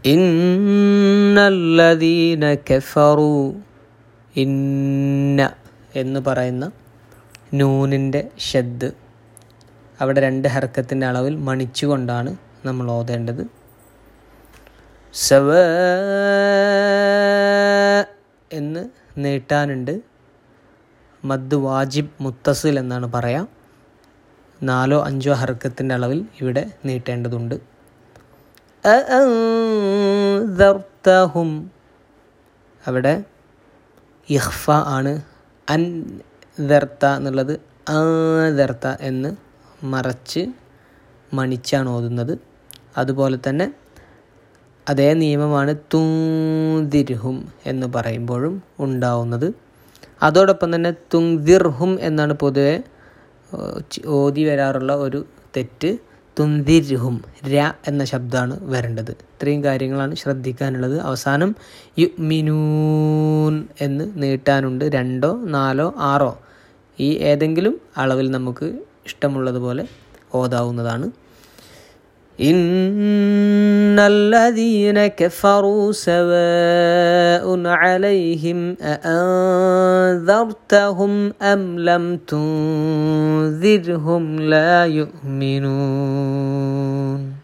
ഇന്നല്ലദീന കഫറു ഇന്ന എന്ന് പറയുന്ന നൂനിൻ്റെ ഷദ് അവിടെ രണ്ട് ഹർക്കത്തിൻ്റെ അളവിൽ മണിച്ചുകൊണ്ടാണ് നമ്മൾ ഓതേണ്ടത് സവ എന്ന് നീട്ടാനുണ്ട് മദ് വാജിബ് മുത്തസിൽ എന്നാണ് പറയാം നാലോ അഞ്ചോ ഹർക്കത്തിൻ്റെ അളവിൽ ഇവിടെ നീട്ടേണ്ടതുണ്ട് അഅൻദർതഹും അവിടെ ഇഹ്ഫ ആണ് അൻ ദർത്ത എന്നുള്ളത് ആദർത്ത എന്ന് മറച്ച് മണിച്ചാണ് ഓതുന്നത് അതുപോലെ തന്നെ അതേ നിയമമാണ് തുന്തിർഹും എന്ന് പറയുമ്പോഴും ഉണ്ടാവുന്നത് അതോടൊപ്പം തന്നെ തുങ്തിർഹും എന്നാണ് പൊതുവെ ഓതി വരാറുള്ള ഒരു തെറ്റ് തുന്തിർഹും ര എന്ന ശബ്ദമാണ് വരേണ്ടത് ഇത്രയും കാര്യങ്ങളാണ് ശ്രദ്ധിക്കാനുള്ളത് അവസാനം യുമിനൂൻ എന്ന് നീട്ടാനുണ്ട് രണ്ടോ നാലോ ആറോ ഈ ഏതെങ്കിലും അളവിൽ നമുക്ക് ഇഷ്ടമുള്ളതുപോലെ ഓതാവുന്നതാണ് إن الذين كفروا سواء عليهم أأنذرتهم أم لم تنذرهم لا يؤمنون